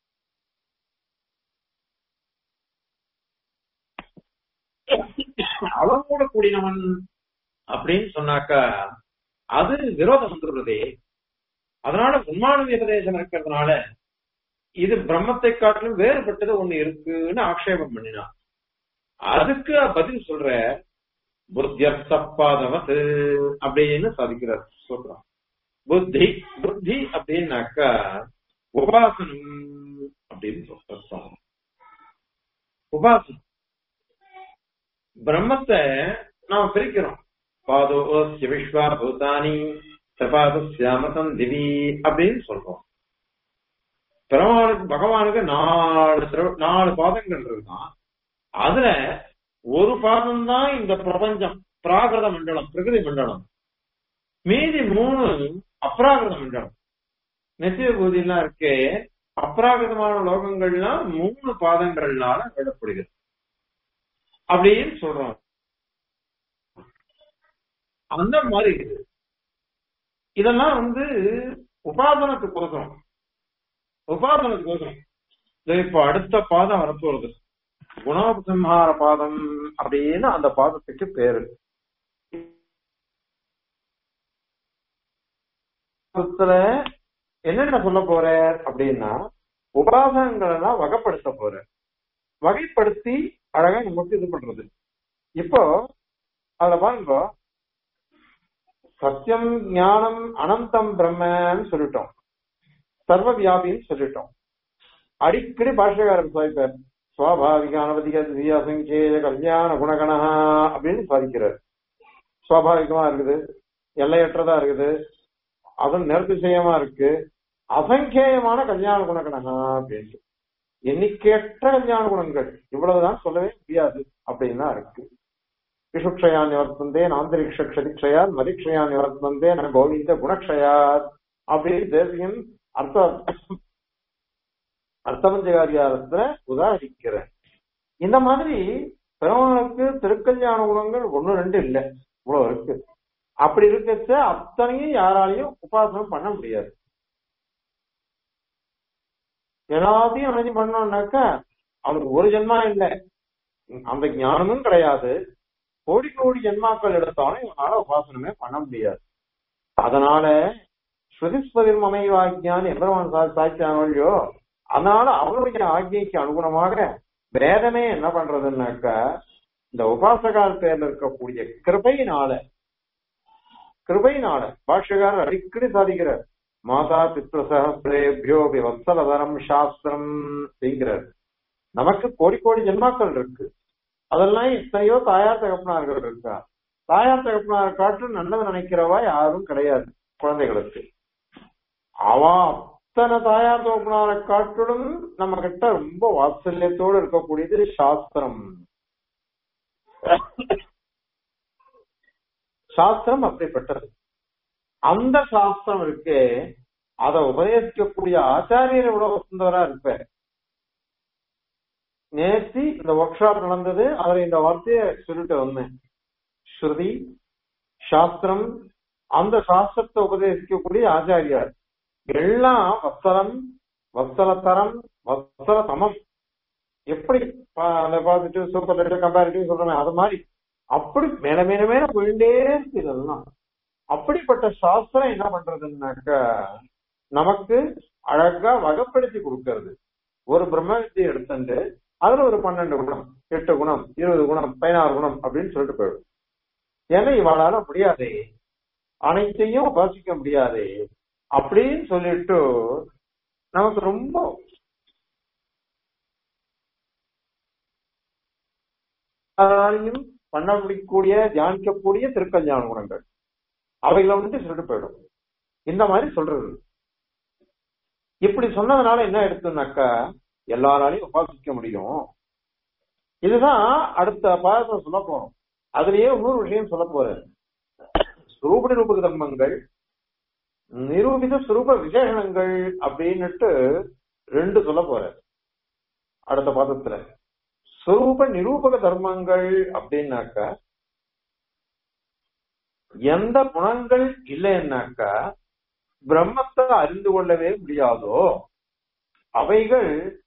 அவன் கூட கூடினவன் அப்படின்னு சொன்னாக்கா அது விரோதம் வந்துடுறதே அதனால உண்மான விபதேசம் இருக்கிறதுனால இது பிரம்மத்தை காட்டிலும் வேறுபட்டது ஒண்ணு இருக்குன்னு ஆக்ஷேபம் பண்ணினான் அதுக்கு பதில் சொல்ற புத்தியர்த்தப்பாதவத் அப்படின்னு சாதிக்கிறார் சொல்றான் புத்தி புத்தி அப்படின்னாக்கா உபாசனம் அப்படின்னு சொல்றான் உபாசனம் பிரம்மத்தை நாம பிரிக்கிறோம் பாதோஸ்ய விஸ்வா பூதானி சபாதஸ்யாமதம் திவி அப்படின்னு சொல்றோம் பெருமாளுக்கு பகவானுக்கு நாலு திரு- நாலு பாதங்கள் இருக்கான் அதுல ஒரு பாதம் தான் இந்த பிரபஞ்சம் பிராகிருத மண்டலம் பிரகிருதி மண்டலம் மீதி மூணு அப்ராகிருத மண்டலம் நெத்திய பூதியெல்லாம் இருக்கே அப்ராகிருதமான லோகங்கள்லாம் மூணு பாதங்கள்னால விடப்படுகிறது அப்படின்னு சொல்றோம் அந்த மாதிரி இருக்குது இதெல்லாம் வந்து உபாசனத்துக்கு ஒதுக்கணும் உபாசனத்துக்கு ஒதுக்கணும் இதோ இப்ப அடுத்த பாதம் வரப்போறது குணோபசம்ஹார பாதம் அப்படின்னு அந்த பாதத்துக்கு பேரு பாதத்துல என்னென்ன சொல்ல போற அப்படின்னா உபாசனங்கள் எல்லாம் வகைப்படுத்த போற வகைப்படுத்தி அழகா நமக்கு இது பண்றது இப்போ அதுல பாருங்க சத்தியம் ஞானம் அனந்தம் பிரம்மன்னு சொல்லிட்டோம் சர்வ வியாபின்னு சொல்லிட்டோம் அடிக்கடி பாஷ்யக்காரர் சாதிப்பார் சுவாபாவிக அனவதிக திவ்ய அசங்கேய கல்யாண குணகணா அப்படின்னு சாதிக்கிறார் சுவாபாவிகமா இருக்குது எல்லையற்றதா இருக்குது அதுவும் நிர்திசயமா இருக்கு அசங்கேயமான கல்யாண குணகணகா அப்படின்னு எண்ணிக்கையற்ற கல்யாண குணங்கள் இவ்வளவுதான் சொல்லவே முடியாது அப்படின்னு தான் இருக்கு விஷுக்ஷயா நிவர்த்தந்தே நாந்தரிக்ஷ க்ஷதிக்ஷயாத் மதிக்ஷயா நிவர்த்தந்தே ந கோவிந்த குணக்ஷயாத் அப்படின்னு தேசியன் அர்த்த அர்த்தபஞ்சகாரியாரத்துல உதாரிக்கிறேன் இந்த மாதிரி பெருமாளுக்கு திருக்கல்யாண குணங்கள் ஒண்ணு ரெண்டு இல்ல இவ்வளவு இருக்கு அப்படி இருக்கச்ச அத்தனையும் யாராலையும் உபாசனம் பண்ண முடியாது எல்லாத்தையும் நினைச்சு பண்ணோம்னாக்கா அவனுக்கு ஒரு ஜென்மா இல்லை அந்த ஞானமும் கிடையாது கோடி கோடி ஜென்மாக்கள் எடுத்தாலும் இவனால உபாசனமே பண்ண முடியாது அதனால ஸ்ருதிஸ்வதிர் மமைவாக்கியான் எம்பெருமான் சா சாய்ச்சானோ இல்லையோ அதனால அவருடைய ஆக்ஞைக்கு அனுகுணமாக வேதமே என்ன பண்றதுன்னாக்கா இந்த உபாசகால் பேர்ல இருக்கக்கூடிய கிருபையினால கிருபையினால பாஷ்யக்காரர் அடிக்கடி சாதிக்கிறார் மாதா பித்ருசகசிரேபியோ வத்சலதரம் சாஸ்திரம் அப்படிங்கிறார் நமக்கு கோடி கோடி ஜென்மாக்கள் இருக்கு அதெல்லாம் எத்தனையோ தாயார் தகப்பனார்கள் இருக்கா தாயார் தகப்பனார் காட்டிலும் நல்லது நினைக்கிறவா யாரும் கிடையாது குழந்தைகளுக்கு அவ அத்தனை தாயார் தகப்பனாரை காட்டிலும் நம்ம கிட்ட ரொம்ப வாத்சல்யத்தோடு இருக்கக்கூடியது சாஸ்திரம் சாஸ்திரம் அப்படிப்பட்டது அந்த சாஸ்திரம் இருக்கு அதை உபதேசிக்கக்கூடிய ஆச்சாரியர் எவ்வளவு வசந்தவரா இருப்பார் நேத்தி இந்த ஒர்க் ஷாப் நடந்தது அதுல இந்த வார்த்தையை சொல்லிட்டு வந்தேன் ஸ்ருதி சாஸ்திரம் அந்த சாஸ்திரத்தை உபதேசிக்கக்கூடிய ஆச்சாரியார் எல்லாம் வத்சலம் வத்சலத்தரம் வத்சல சமம் எப்படி பா- அந்த பாசிட்டிவ் சூப்பர் கம்பேரிட்டிவ் சொல்றோமே அது மாதிரி அப்படி மேல மேல மேல போயிட்டே இருக்கு இதெல்லாம் அப்படிப்பட்ட சாஸ்திரம் என்ன பண்றதுன்னாக்கா நமக்கு அழகா வகைப்படுத்தி கொடுக்கறது ஒரு பிரம்ம வித்தியை எடுத்துட்டு அதுல ஒரு பன்னெண்டு குணம் எட்டு குணம் இருபது குணம் பதினாறு குணம் அப்படின்னு சொல்லிட்டு போயிடும் ஏன்னா இவளால முடியாதே அனைத்தையும் உபாசிக்க முடியாதே அப்படின்னு சொல்லிட்டு நமக்கு ரொம்ப அதனாலையும் பண்ண முடியக்கூடிய தியானிக்கக்கூடிய திருக்கல்யாண குணங்கள் அவைகளை வந்து சொல்லிட்டு போயிடும் இந்த மாதிரி சொல்றது இப்படி சொன்னதுனால என்ன எடுத்துனாக்கா எல்லாராலையும் உபாசிக்க முடியும் இதுதான் அடுத்த பாதத்தை சொல்ல போறோம் அதுலயே இன்னொரு விஷயம் சொல்ல போறேன் சுரூப நிரூபக தர்மங்கள் நிரூபித சுரூப விசேஷணங்கள் அப்படின்னுட்டு ரெண்டு சொல்ல போறார் அடுத்த பாதத்துல சொரூப நிரூபக தர்மங்கள் அப்படின்னாக்கா எந்த குணங்கள் இல்லைன்னாக்கா பிரம்மத்தை அறிந்து கொள்ளவே முடியாதோ அவைகள்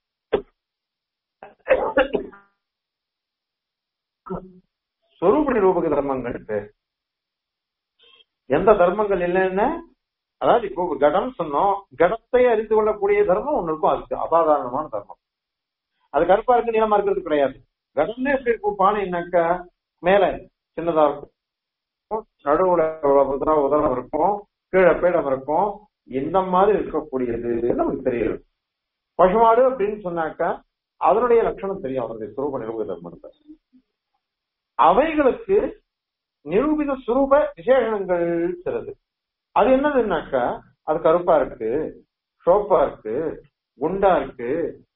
சொரூப நிரூபக தர்மங்கள் பேர் எந்த தர்மங்கள் இல்லைன்னா அதாவது இப்போ கடம் சொன்னோம் கடத்தை அறிந்து கொள்ளக்கூடிய தர்மம் ஒண்ணு இருக்கும் அதுக்கு அசாதாரணமான தர்மம் அது கருப்பா இருக்கு நீளமா இருக்கிறது கிடையாது கடம்னே எப்படி இருக்கும் பானைனாக்கா மேல சின்னதா இருக்கும் நடுவுல உதரம் உதரம் இருக்கும் கீழே பீடம் இருக்கும் இந்த மாதிரி இருக்கக்கூடியது நமக்கு தெரியும் பசுமாடு அப்படின்னு சொன்னாக்கா அதனுடைய லட்சணம் தெரியும் அவருடைய சுரூப நிரூப தர்மத்தை அவைகளுக்கு நிரூபித சுரூப விசேஷணங்கள் சிலது அது என்னதுன்னாக்கா அது கருப்பா இருக்கு சோப்பா இருக்கு குண்டா இருக்கு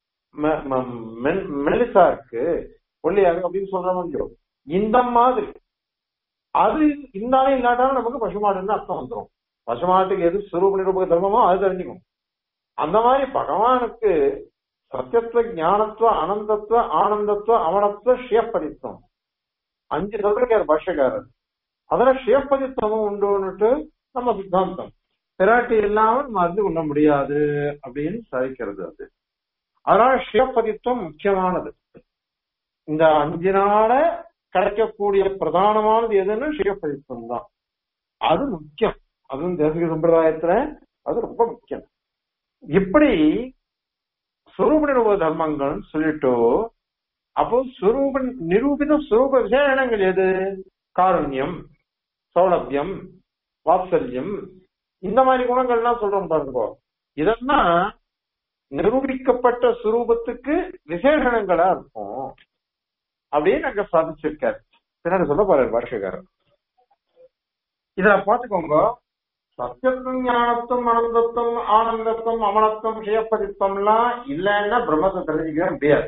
மெல்லிசா இருக்கு ஒல்லியா இருக்கு அப்படின்னு சொல்ற முடியும் இந்த மாதிரி அது இருந்தாலும் இல்லாட்டாலும் நமக்கு பசுமாடுன்னு அர்த்தம் வந்துடும் பசுமாட்டுக்கு எது சுரூப நிரூபக தர்மமோ அது தெரிஞ்சுக்கும் அந்த மாதிரி பகவானுக்கு சத்தியத்துவ ஞானத்துவ அனந்தத்துவ ஆனந்தத்துவ அவனத்துவ ஷியப்பதித்துவம் அஞ்சு சொல்றாரு பாஷ்யக்காரர் அதுல ஷியப்பதித்துவமும் உண்டுன்னுட்டு நம்ம சித்தாந்தம் பிராட்டி இல்லாமல் நம்ம அறிந்து கொள்ள முடியாது அப்படின்னு சாதிக்கிறது அது அதனால ஷியப்பதித்துவம் முக்கியமானது இந்த அஞ்சு நாள கிடைக்கக்கூடிய பிரதானமானது எதுன்னு ஷியப்பதித்துவம் தான் அது முக்கியம் அதுவும் தேசிக சம்பிரதாயத்துல அது ரொம்ப முக்கியம் இப்படி சுரூப நிரூப தர்மங்கள் சொல்லிட்டு அப்போ சுரூப நிரூபித சுரூப விசேஷங்கள் எது காருண்யம் சௌலபியம் வாத்சல்யம் இந்த மாதிரி குணங்கள்லாம் சொல்றோம் பாருங்க இதெல்லாம் நிரூபிக்கப்பட்ட சுரூபத்துக்கு விசேஷணங்களா இருக்கும் அப்படின்னு அங்க சாதிச்சிருக்காரு பின்னாடி சொல்ல போறாரு வருஷகாரர் இத பாத்துக்கோங்க சத்தியத்துவம் ஞானத்துவம் அனந்தத்துவம் ஆனந்தத்துவம் அமனத்துவம் சுயப்பதித்துவம்லாம் இல்லைன்னா பிரம்மத்தை தெரிஞ்சுக்கவே முடியாது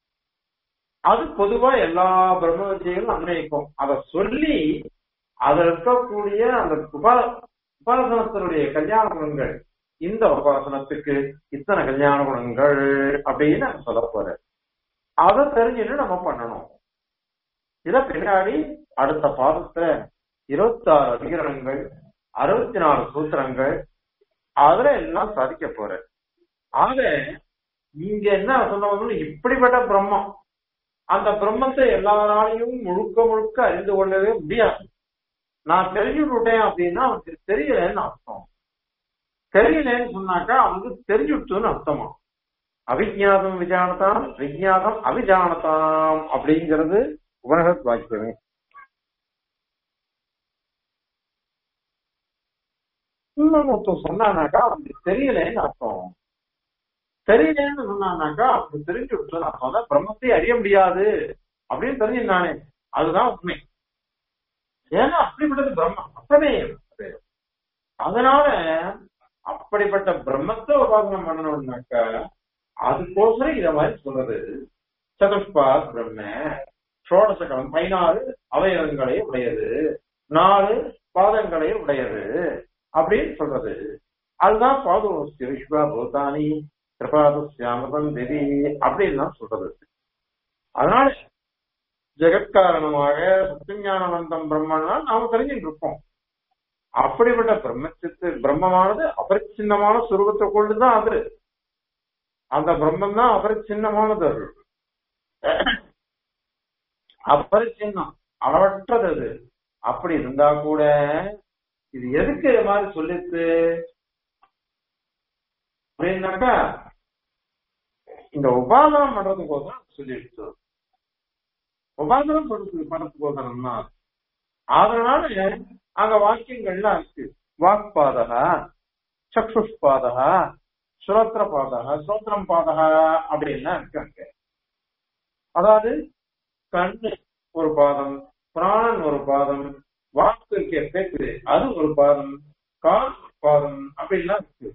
அது பொதுவா எல்லா பிரம்ம வித்தியங்களும் அன்வயிக்கும் அதை சொல்லி அதுல இருக்கக்கூடிய அந்த உபா உபாசனத்தினுடைய கல்யாண குணங்கள் இந்த உபாசனத்துக்கு இத்தனை கல்யாண குணங்கள் அப்படின்னு சொல்ல போற அதை தெரிஞ்சுட்டு நம்ம பண்ணணும் இத பின்னாடி அடுத்த பாதத்துல இருபத்தாறு அதிகரணங்கள் அறுபத்தி நாலு சூத்திரங்கள் அதுல எல்லாம் சாதிக்க போற ஆக இங்க என்ன சொன்ன இப்படிப்பட்ட பிரம்மம் அந்த பிரம்மத்தை எல்லாராலையும் முழுக்க முழுக்க அறிந்து கொள்ளவே முடியாது நான் தெரிஞ்சுட்டேன் அப்படின்னா அவனுக்கு தெரியலன்னு அர்த்தம் தெரியலன்னு சொன்னாக்கா அவனுக்கு தெரிஞ்சுட்டுன்னு அர்த்தமா அவிஜாதம் விஜானதாம் விஜாதம் அவிஜானதாம் அப்படிங்கிறது உபனகத் வாக்கியமே இன்னொன்னு ஒருத்தன் சொன்னானாக்கா அவனுக்கு தெரியலன்னு அர்த்தம் தெரியலன்னு சொன்னானாக்கா அவனுக்கு தெரிஞ்சு விட்டு அர்த்தம் தான் பிரம்மத்தை அறிய முடியாது அப்படின்னு தெரிஞ்சிருந்தானே அதுதான் உண்மை ஏன்னா அப்படிப்பட்டது பிரம்மம் அப்பவே அதனால அப்படிப்பட்ட பிரம்மத்தை உபாசனம் பண்ணணும்னாக்கா அதுக்கோசரம் இத மாதிரி சொல்றது சதுஷ்பா பிரம்ம சோடசகலம் பதினாறு அவயவங்களை உடையது நாலு பாதங்களை உடையது அப்படின்னு சொல்றது அதுதான் பாதோஸ்தி விஸ்வா பூதானி கிருபாதஸ்யாமதம் திதி அப்படின்னு சொல்றது அதனால ஜெகத்காரணமாக சத்தியஞானவந்தம் பிரம்மன்னா நாம தெரிஞ்சுட்டு இருப்போம் அப்படிப்பட்ட பிரம்மச்சித்து பிரம்மமானது அபரிச்சின்னமான சுரூபத்தை கொண்டுதான் அது அந்த பிரம்மம் தான் அபரிச்சின்னமானது அது அபரிச்சின்னம் அளவற்றது அது அப்படி இருந்தா கூட இது எதுக்கு இது மாதிரி சொல்லித்து அப்படின்னாக்கா இந்த உபாதனம் பண்றதுக்கோசரம் சொல்லிடுச்சு உபாதனம் பண்றதுக்கு பண்றதுக்கோசரம் தான் அதனால அங்க வாக்கியங்கள்லாம் இருக்கு வாக்பாதகா சக்ஷுஷ்பாதகா ஸ்ரோத்திர பாதகா ஸ்ரோத்திரம் பாதகா அப்படின்லாம் இருக்கு அங்க அதாவது கண்ணு ஒரு பாதம் பிராணன் ஒரு பாதம் வாக்கு இருக்க பேச்சு அது ஒரு பாதம் கால் பாதம் அப்படின்லாம் இருக்கு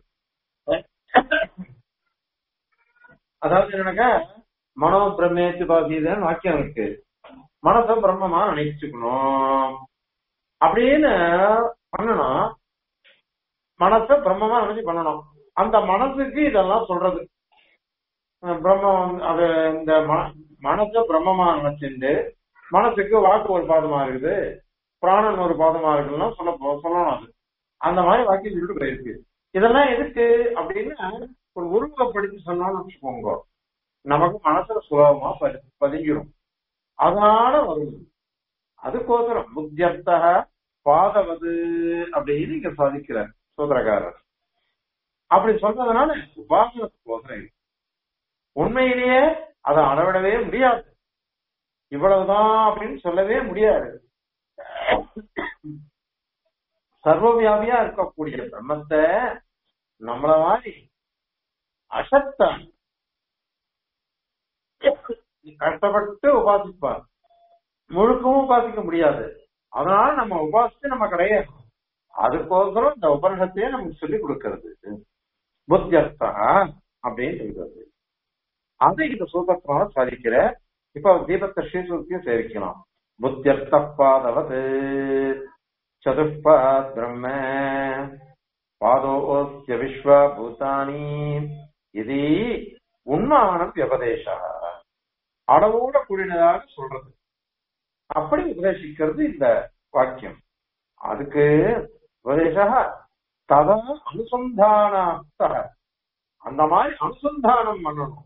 அதாவது என்னன்னாக்கா மனோ பிரம்மேச்சு பாசீதன் வாக்கியம் இருக்கு மனச பிரம்மமா நினைச்சுக்கணும் அப்படின்னு பண்ணணும் மனச பிரம்மமா நினைச்சு பண்ணணும் அந்த மனசுக்கு இதெல்லாம் சொல்றது அஹ் பிரம்மம் வந்து- அது இந்த ம- மனசை பிரம்மமா நினைச்சுண்டு மனசுக்கு வாக்கு ஒரு பாதமா இருக்குது பிராணன் ஒரு பாதமா இருக்குன்னா சொல்ல போ- சொல்லணும் அது அந்த மாதிரி வாக்கியம் சொல்லிட்டு போயிருக்கு இதெல்லாம் எதுக்கு அப்படின்னா ஒரு உருவப்படுத்தி சொன்னான்னு வச்சுக்கோங்க நமக்கு மனசுல சுலபமா பதி- பதிஞ்சிடும் அதனால வருது அதுக்கோசரம் புத்தியர்த்த பாதவது அப்படின்னு இங்க சாதிக்கிறார் சூத்திரக்காரர் அப்படி சொல்றதுனால உபாசனத்துக்கோசரம் இது. உண்மையிலேயே அதை அளவிடவே முடியாது இவ்வளவுதான் அப்படின்னு சொல்லவே முடியாது சர்வவியாபியா இருக்கக்கூடிய பிரம்மத்தை நம்மள மாதிரி அசத்தான் கஷ்டப்பட்டு உபாசிப்பார் முழுக்கவும் உபாசிக்க முடியாது அதனால நம்ம உபாசித்து நம்ம கிடையாது அதுக்கோசரம் இந்த உபனிஷத்தையே நமக்கு சொல்லி கொடுக்கிறது புத்தியர்த்தா அப்படின்னு சொல்றது அதை இந்த சூத்திரத்தினால சாதிக்கிற இப்ப தீபத்தை ஸ்ரீசூத்தியும் சேவிக்கலாம் புத்தியர்த்த பாதவது சதுஷ்பாத் பிரம்ம பாதோஸ்ய விஸ்வ பூதானி இது உண்மானம் வியபதேச அளவோட கூடினதாக சொல்றது அப்படி உபதேசிக்கிறது இந்த வாக்கியம் அதுக்கு உபதேச ததா அனுசந்தானார்த்த அந்த மாதிரி அனுசந்தானம் பண்ணணும்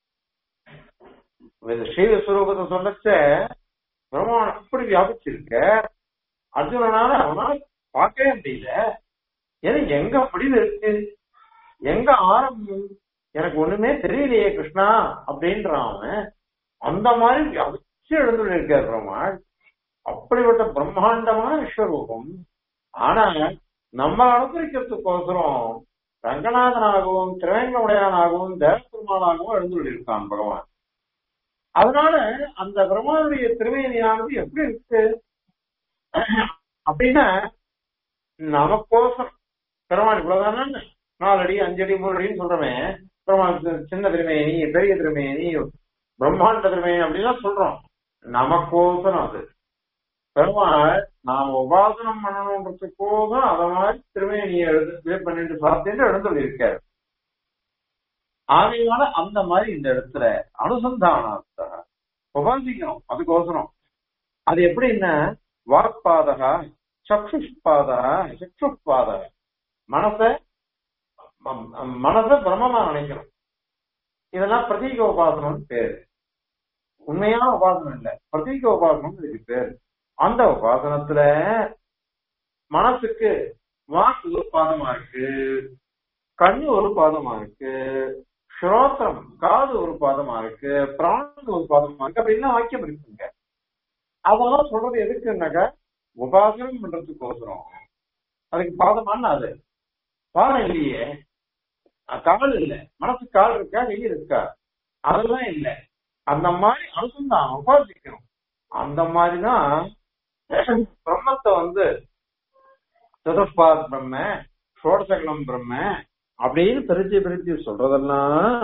இது ஸ்ரீவிஸ்வரூபத்தை சொல்லச்ச பிரமாணம் அப்படி வியாபிச்சிருக்க அர்ஜுனனால அவனால பார்க்கவே முடியல ஏன்னா எங்க முடிவு இருக்கு எங்க ஆரம்பம் எனக்கு ஒண்ணுமே தெரியலையே கிருஷ்ணா அப்படின்றான் அவன் அந்த மாதிரி வியாபிச்சு எழுந்து இருக்கார் பெருமாள் அப்படிப்பட்ட பிரம்மாண்டமான விஸ்வரூபம் ஆனா நம்ம அனுசரிக்கிறதுக்கோசரம் ரங்கநாதனாகவும் திருவேங்கமுடையானாகவும் தேவபெருமானாகவும் எழுந்து இருக்கான் பகவான் அதனால அந்த பிரம்மாவுடைய திருமேனியானது எப்படி இருக்கு அப்படின்னா நமக்கோசம் பெருமாள் இவ்வளவுதானே நாலு அடி அஞ்சு அடி மூணு அடின்னு சொல்றோமே பெருமாள் சி- சின்ன திருமேனி பெரிய திருமேனி பிரம்மாண்ட திருமேனி அப்படிலாம் சொல்றோம் நமக்கோசரம் அது பெருமாள் நாம உபாசனம் பண்ணணுன்றதுக்கோசரம் அத மாதிரி திருமேனியை எழுது பண்ணிட்டு சாத்திட்டு எழுந்து இருக்காரு ஆகையால அந்த மாதிரி இந்த இடத்துல அனுசந்தானார்த்த உபாசிக்கணும் அதுக்கோசரம் அது எப்படின்னா வாக்பாதகா சக்ஷுஷ்பாதகா சக்ஷுஷ்பாதக மனச ம- மனச பிரம்மமா நினைக்கணும் இதெல்லாம் பிரதீக உபாசனம்னு பேரு உண்மையான உபாசனம் இல்ல பிரதீக உபாசனம் இதுக்கு பேரு அந்த உபாசனத்துல மனசுக்கு வாக்கு ஒரு பாதமா இருக்கு கண்ணு ஒரு பாதமா இருக்கு ஸ்ரோத்திரம் காது ஒரு பாதமா இருக்கு பிராணம் ஒரு பாதமா இருக்கு அப்படின்னா வாக்கியம் இருக்குங்க அதெல்லாம் சொல்றது எதுக்குன்னாக்கா உபாசனம் பண்றதுக்கோசரம் அதுக்கு பாதமான அது பாதம் இல்லையே அஹ் கால் இல்ல மனசு கால் இருக்கா கை இருக்கா அதெல்லாம் இல்ல அந்த மாதிரி அனுசந்தான் உபாசிக்கணும் அந்த மாதிரிதான் பிரம்மத்தை வந்து சதுஷ்பாத் பிரம்ம ஷோடசகலம் பிரம்ம அப்படின்னு பிரிச்சு பிரிச்சு சொல்றதெல்லாம்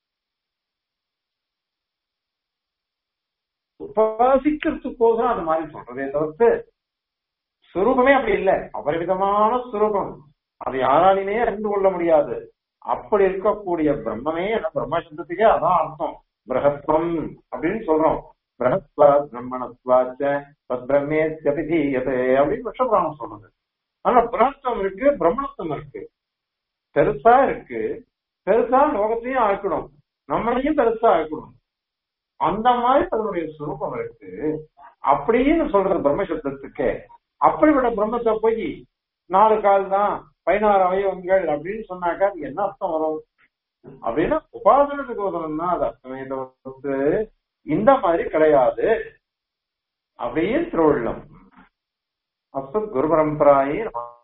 உபாசிக்கிறதுக்கோசரம் அது மாதிரி சொல்றதே தவிர்த்து சுரூபமே அப்படி இல்லை அபரிவிதமான சுரூபம் அது யாராலுமே அறிந்து கொள்ள முடியாது அப்படி இருக்கக்கூடிய பிரம்மமே என்ன பிரம்ம சப்தத்துக்கே அதான் அர்த்தம் பிரகத்வம் அப்படின்னு சொல்றோம் பிரகத்வா பிரம்மணத்வாச்ச பிரம்மே சபிதீயதே அப்படின்னு விஷபுராணம் சொல்றது ஆனா பிரகத்துவம் இருக்கு பிரம்மணத்துவம் இருக்கு பெருசா இருக்கு பெருசா லோகத்தையும் ஆக்கணும் நம்மளையும் பெருசா ஆக்கணும் அந்த மாதிரி அதனுடைய சுரூபம் இருக்கு அப்படின்னு சொல்றது பிரம்மசப்தத்துக்கு அப்படிப்பட்ட பிரம்மத்தை போய் நாலு கால் தான் பதினாறு அவயவங்கள் அப்படின்னு சொன்னாக்கா அது என்ன அர்த்தம் வரும் அப்படின்னா உபாசனத்துக்கு உதவம் தான் அது அர்த்தமே தவிர்த்து இந்த மாதிரி கிடையாது அப்படின்னு திருவள்ளம் அஸ்து குரு பரம்பராயே நமः.